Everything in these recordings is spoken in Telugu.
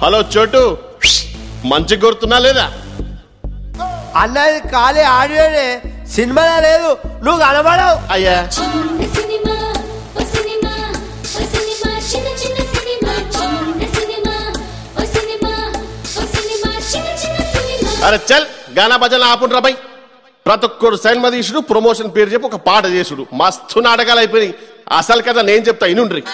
హలో చోటు మంచి గుర్తున్నా లేదా అన్నది ఖాళీ ఆడియోనే సినిమాలో లేదు నువ్వు కనబడవు అయ్యా చిన్న సినిమా ఓ సినిమా ఓ సినిమా చిన్న చిన్న సినిమా చిన్న సినిమా ఓ సినిమా ఓ సినిమా చిన్న చిన్న సినిమా అరే చల్ గానా భజన ఆపుండ్రా బై ప్రతి ఒక్కడు సినిమా తీసుడు ప్రమోషన్ పేరు చెప్పి ఒక పాట చేసుడు మస్తు నాటకాలు అయిపోయినాయి అసలు కదా నేను చెప్తా ఇనుండ్రి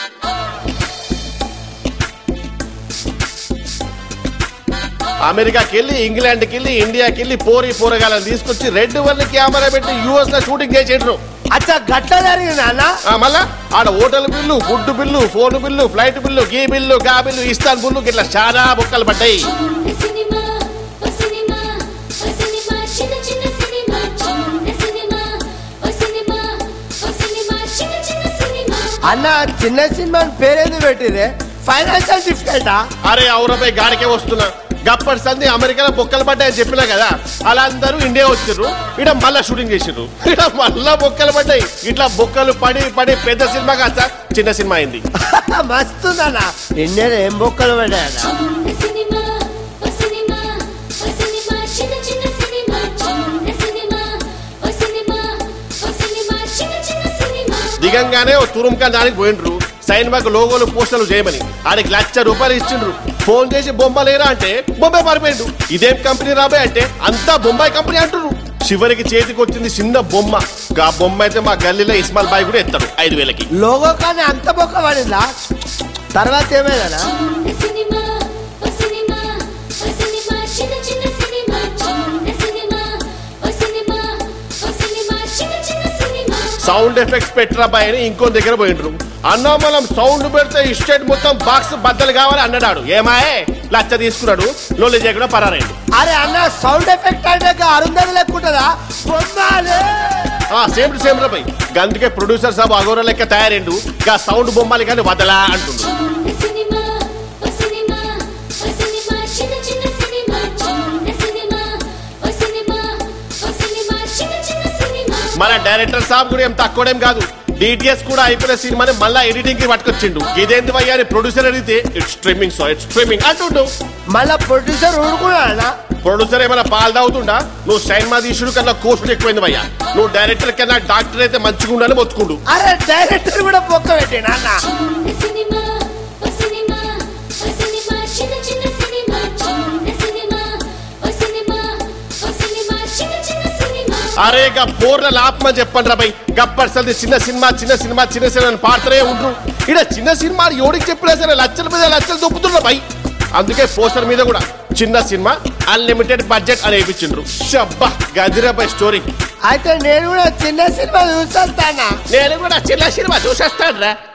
అమెరికాకి వెళ్ళి ఇంగ్లాండ్కి వెళ్ళి ఇండియాకి వెళ్ళి పోరి పోరగాలను తీసుకొచ్చి రెడ్ వన్ కెమెరా పెట్టి యూఎస్ లో షూటింగ్ చేసేట్రు అచ్చా గట్ల జరిగింది అన్న ఆ మళ్ళా ఆడ hotel bill food bill phone bill flight bill గీ బిల్లు గా బిల్లు ఇస్తాన్ బిల్లు ఇట్లా చాలా బుక్కలు పడ్డాయి చిన్న సినిమా ఓ సినిమా ఓ సినిమా చిన్న చిన్న సినిమా చిన్న సినిమా ఓ సినిమా ఓ సినిమా చిన్న చిన్న సినిమా అన్న చిన్న సినిమా పేరేంది పెట్టిరే ఫైనాన్షియల్ డిఫికల్టా అరే ఔరపై గాడికే వస్తున్నా గప్పటి సంది అమెరికాలో బొక్కలు పడ్డాయని చెప్పినా కదా అలా అందరూ ఇండియా వచ్చిర్రు ఇడ మళ్ళా షూటింగ్ చేసిర్రు ఇడ మళ్ళా బొక్కలు పడ్డాయి ఇట్లా బొక్కలు పడి పడి పెద్ద సినిమా కాస్త చిన్న సినిమా అయింది మస్తుందన్న ఇండియన్ ఏం బొక్కలు పడ్డాయన్న చిన్న సినిమా ఓ సినిమా ఓ సినిమా చిన్న చిన్న సినిమా చిన్న సినిమా ఓ సినిమా ఓ సినిమా చిన్న చిన్న సినిమా దిగంగానే ఓ తురుంకా దానికి పోయిండ్రు సైన్ బాగ్ లోగోలు పోస్టర్లు చేయమని ఆడికి లక్ష రూపాయలు ఇచ్చిండ్రు ఫోన్ చేసి బొమ్మలేరా అంటే బొంబాయి పారిపోయిండు ఇదేం కంపెనీ రాబోయ్ అంటే అంతా బొంబాయి కంపెనీ అంటున్నారు చివరికి చేతికి వచ్చింది చిన్న బొమ్మ ఆ బొమ్మ అయితే మా గల్లీలో ఇస్మాల్ బాయ్ కూడా ఎత్తాడు ఐదు వేలకి లోగో కానీ అంత బొక్క పడిందా తర్వాత ఏమైందన్నా చిన్న సినిమా ఓ సినిమా ఓ సినిమా చిన్న చిన్న సినిమా చిన్న సినిమా ఓ సినిమా ఓ సినిమా చిన్న చిన్న సినిమా సౌండ్ ఎఫెక్ట్స్ పెట్టరా బాయ్ అని ఇంకో దగ్గర పోయిండ్రు అన్నా మనం సౌండ్ పెడితే ఇస్టేట్ మొత్తం బాక్స్ బద్దలు కావాలి అన్నాడు ఏమాయే లచ్చ తీసుకున్నాడు లోలి చేయకుండా పరారైండు అరే అన్న సౌండ్ ఎఫెక్ట్ అంటే అరుంధతి లెక్కుంటుందా బొమ్మాలే ఆ సేమ్ టు సేమ్ రా బాయ్ గందుకే ప్రొడ్యూసర్ సాబ్ అగోర లెక్క తయారైండు గా సౌండ్ బొమ్మలు కానీ వదలా అంటుండు చిన్న సినిమా ఓ సినిమా ఓ సినిమా చిన్న చిన్న సినిమా చిన్న సినిమా ఓ సినిమా ఓ సినిమా చిన్న చిన్న సినిమా మన డైరెక్టర్ సాబ్ కూడా ఏం తక్కువడేం కాదు డిటిఎస్ కూడా అయిపోయిన సినిమాని మళ్ళా ఎడిటింగ్ కి పట్టుకొచ్చిండు ఇదేంటి భయ్యా అని ప్రొడ్యూసర్ అడిగితే it's streaming so it's streaming అంటుండు మళ్ళా ప్రొడ్యూసర్ ఊరుకున్నాడన్నా ప్రొడ్యూసర్ ఏమైనా పాలు తాగుతుండా నువ్వు సైన్మా తీసుడు కన్నా కోర్సు ఎక్కువైంది భయ్యా నువ్వు డైరెక్టర్ కన్నా డాక్టర్ అయితే మంచిగా ఉండాలని మొత్తుకుండు అరే డైరెక్టర్ కూడా బొక్క పెట్టిన అన్న చిన్న సినిమా ఓ సినిమా ఓ సినిమా చిన్న చిన్న సినిమా చిన్న సినిమా ఓ సినిమా ఓ సినిమా చిన్న చిన్న సినిమా అరే గా పోర్ల లాపమని చెప్పండి రా బై గప్పర్సల్ది చిన్న సినిమా చిన్న సినిమా చిన్న సినిమా అని పాడుతూనే ఉండ్రు ఇక్కడ చిన్న సినిమా అని ఎవడికి చెప్పినా సరే లక్షల మీద లక్షలు దొప్పుతున్నా బై అందుకే పోస్టర్ మీద కూడా చిన్న సినిమా అన్లిమిటెడ్ బడ్జెట్ అని వేయించిండ్రు షబ్బా గదిరా బై స్టోరీ అయితే నేను కూడా చిన్న సినిమా చూస్తాను నేను కూడా చిన్న సినిమా చూసేస్తాను రా